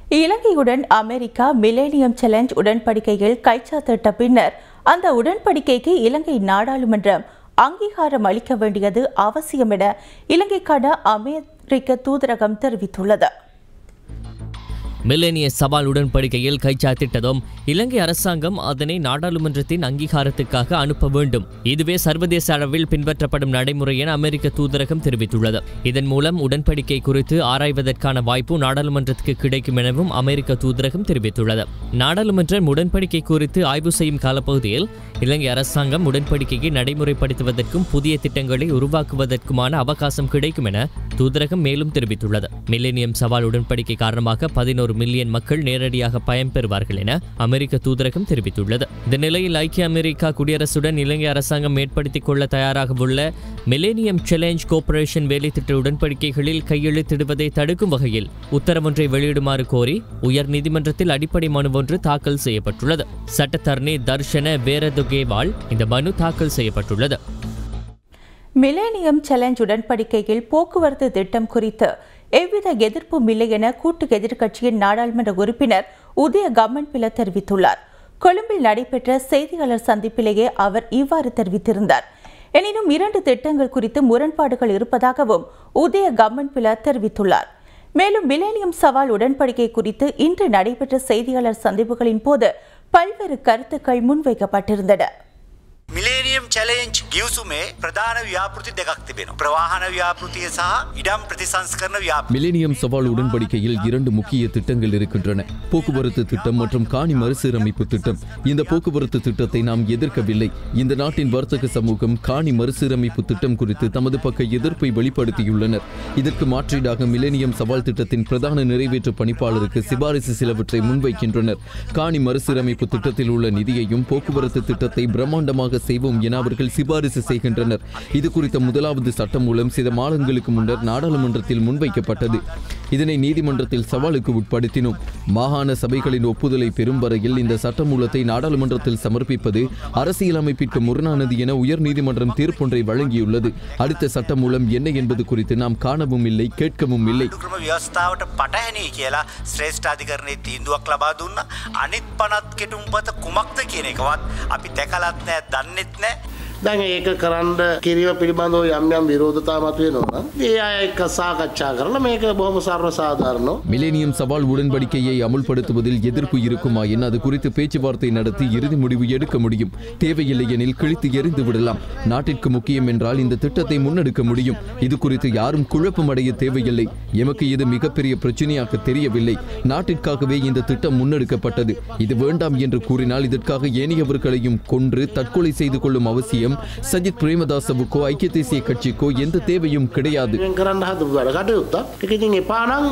இலங்கையுடன் America millennium challenge உடன்படிக்கையில் கைச்சாத்திட்ட பின்னர் அந்த உடன்படிக்கைக்கு இலங்கை நாடாளுமன்றம் அங்கீகாரம் அளிக்க வேண்டியது அவசியம் என இலங்கைக்கான அமெரிக்க தூதரகம் தெரிவித்துள்ளது மில்லேனிய சவால் உடன்படிக்கையில் கைச்சாத்திட்டதும் இலங்கை அரசாங்கம் அதனை நாடாளுமன்றத்தின் அங்கீகாரத்துக்காக அனுப்ப வேண்டும் இதுவே சர்வதேச அளவில் பின்பற்றப்படும் நடைமுறை என அமெரிக்க தூதரகம் தெரிவித்துள்ளது இதன் மூலம் உடன்படிக்கை குறித்து ஆராய்வதற்கான வாய்ப்பு நாடாளுமன்றத்துக்கு கிடைக்கும் எனவும் அமெரிக்க தூதரகம் தெரிவித்துள்ளது நாடாளுமன்றம் உடன்படிக்கை குறித்து ஆய்வு செய்யும் காலப்பகுதியில் இலங்கை அரசாங்கம் உடன்படிக்கையை நடைமுறைப்படுத்துவதற்கும் புதிய திட்டங்களை உருவாக்குவதற்குமான அவகாசம் கிடைக்கும் என தூதரகம் மேலும் தெரிவித்துள்ளது மில்லேனியம் சவால் உடன்படிக்கை காரணமாக பதினோரு மில்லியன் மக்கள் நேரடியாக பயன்பெறுவார்கள் என அமெரிக்க தூதரகம் தெரிவித்துள்ளது இந்த நிலையில் ஐக்கிய அமெரிக்கா குடியரசுடன் இலங்கை அரசாங்கம் ஏற்படுத்திக் கொள்ள தயாராக உள்ள மில்லேனியம் சேலஞ்ச் கோஆபரேஷன் வேலைத்திட்ட உடன்படிக்கைகளில் கையெழுத்திடுவதை தடுக்கும் வகையில் உத்தரவொன்றை வெளியிடுமாறு கோரி உயர் நீதிமன்றத்தில் அடிப்படை மனு ஒன்று தாக்கல் செய்யப்பட்டுள்ளது சட்டத்தரணி தர்ஷன வேரதுகேவால் இந்த மனு தாக்கல் செய்யப்பட்டுள்ளது மிலேனியம் சேலஞ்ச் உடன்படிக்கையில் போக்குவரத்து திட்டம் குறித்து எவ்வித எதிர்ப்பும் இல்லை என கூட்டு எதிர்க்கட்சியின் நாடாளுமன்ற உறுப்பினர் உதய கம்மன் பில தெரிவித்துள்ளார் கொழும்பில் நடைபெற்ற செய்தியாளர் சந்திப்பிலேயே அவர் இவ்வாறு தெரிவித்திருந்தார் எனினும் இரண்டு திட்டங்கள் குறித்து முரண்பாடுகள் இருப்பதாகவும் உதய கம்மன் பில தெரிவித்துள்ளார் மேலும் மிலேனியம் சவால் உடன்படிக்கை குறித்து இன்று நடைபெற்ற செய்தியாளர் சந்திப்புகளின் போது பல்வேறு கருத்துக்கள் முன்வைக்கப்பட்டிருந்தன මිලේනියම් චලෙන්ච් ගියවසුමේ ප්‍රධාන ව්‍යාපෘති දෙකක් තිබෙන. ප්‍රවාහන ව්‍යාපෘතිය සහ ඉඩම් ප්‍රතිසංස්කරන ව්‍යාප. மிலேனியம் சவால் உடன்படிக்கையில் இரண்டு முக்கிய திட்டங்கள் இருக்கின்றன போக்குவரத்து திட்டம் மற்றும் காணி மறுசீரமைப்பு திட்டம் இந்த போக்குவரத்து திட்டத்தை நாம் எதிர்க்கவில்லை இந்த நாட்டின் வர்த்தக சமூகம் காணி மறுசீரமைப்பு திட்டம் குறித்து தமது பக்க எதிர்ப்பை வெளிப்படுத்தியுள்ளனர் இதற்கு மாற்றீடாக மிலேனியம் சவால் திட்டத்தின் பிரதான நிறைவேற்று பணிப்பாளருக்கு சிபாரிசு சிலவற்றை முன்வைக்கின்றனர் காணி மறுசீரமைப்பு திட்டத்தில் உள்ள நிதியையும் போக்குவரத்து திட்டத்தை பிரம்மாண்டமாக செய்வோம் என அவர்கள் சிபாரிசு செய்கின்றனர் இது குறித்த முதலாவது சட்டம் மூலம் சில மாதங்களுக்கு முன்னர் நாடாளுமன்றத்தில் முன்வைக்கப்பட்டது இதனை நீதிமன்றத்தில் சவாலுக்கு உட்படுத்தினோம் மாகாண சபைகளின் ஒப்புதலை பெறும் வரையில் இந்த சட்டமூலத்தை நாடாளுமன்றத்தில் சமர்ப்பிப்பது அரசியலமைப்பிற்கு முரணானது என உயர் நீதிமன்றம் தீர்ப்பொன்றை வழங்கியுள்ளது அடுத்த சட்டம் மூலம் என்ன என்பது குறித்து நாம் காணவும் இல்லை கேட்கவும் இல்லை ක්‍රම ව්‍යවස්ථාවට පටහැනී කියලා ශ්‍රේෂ්ඨාධිකරණයේ තීන්දුවක් ලබා දුන්න අනිත් පනත් කෙටුම්පත කුමක්ද කියන එකවත් අපි දැකලත් නෑ දන්නෙත් නෑ දැන් ඒක කරන්න කිරීම පිළිබඳව යම් යම් විරෝධතා මතුවෙනවා නම් ඒ අය එක්ක සාකච්ඡා කරලා මේක බොහොම සර්ව සාධාරණව மிலேனியம் சவால் உடன்படிக்கையை அமுல்படுத்துவதில் எதிர்ப்பு இருக்குமாயின் அது குறித்து பேச்சுவார்த்தை நடத்தி இறுதி முடிவு எடுக்க முடியும் தேவையில்லை எனில் கிழித்து எறிந்து விடலாம் நாட்டிற்கு முக்கியம் என்றால் இந்த திட்டத்தை முன்னெடுக்க முடியும் இது குறித்து யாரும் குழப்பமடைய தேவையில்லை எமக்கு இது மிகப்பெரிய பிரச்சனையாக தெரியவில்லை நாட்டிற்காகவே இந்த திட்டம் முன்னெடுக்கப்பட்டது இது வேண்டாம் என்று கூறினால் இதற்காக ஏனையவர்களையும் கொன்று தற்கொலை செய்து கொள்ளும் அவசியம் சஜித் பிரேமதாசவுக்கோ ஐக்கிய தேசிய கட்சிக்கோ எந்த தேவையும் கிடையாது වෙන් කරන්න හදපු වැඩ කටයුත්තක්. ඒක ඉතින් එපා නම්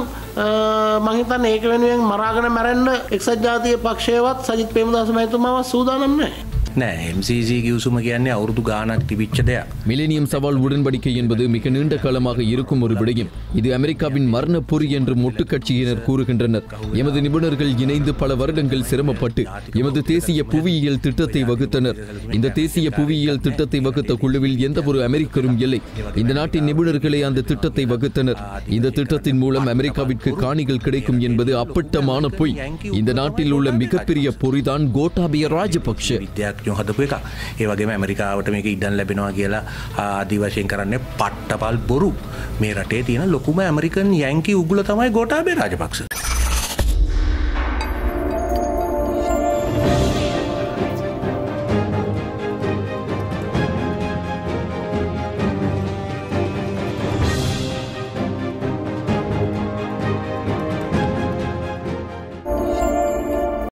මම හිතන්නේ ඒක වෙනුවෙන් මරාගෙන මැරෙන්න එක්සත් ජාතික පක්ෂයවත් සජිත් ප්‍රේමදාස මහතුමාවත් සූදානම් නැහැ. නෑ MCC කිවසුම කියන්නේ අවුරුදු ගානක් තිබිච්ච දෙයක්. மிலேனியம் சவால் உடன்படிக்கை என்பது மிக நீண்ட காலமாக இருக்கும் ஒரு விடயம் இது அமெரிக்காவின் மரண பொறி என்று மொட்டு கட்சியினர் கூறுகின்றனர் எமது நிபுணர்கள் இணைந்து பல வருடங்கள் சிரமப்பட்டு எமது தேசிய புவியியல் திட்டத்தை வகுத்தனர் இந்த தேசிய புவியியல் திட்டத்தை வகுத்த குழுவில் எந்த ஒரு அமெரிக்கரும் இல்லை இந்த நாட்டின் நிபுணர்களே அந்த திட்டத்தை வகுத்தனர் இந்த திட்டத்தின் மூலம் அமெரிக்காவிற்கு காணிகள் கிடைக்கும் என்பது அப்பட்டமான பொய் இந்த நாட்டில் உள்ள மிகப்பெரிய பொறிதான் கோட்டாபய ராஜபக்ஷ විද්‍යාඥයෝ හදපු එක. ඒ වගේම ඇමරිකාවට මේක ඉඩන් ලැබෙනවා කියලා ආදී වශයෙන් කරන්නේ පට්ටපල් බොරු. මේ රටේ තියෙන ලොකුම ඇමරිකන් යැන්කි උගුල තමයි ගෝඨාභය රාජපක්ෂ.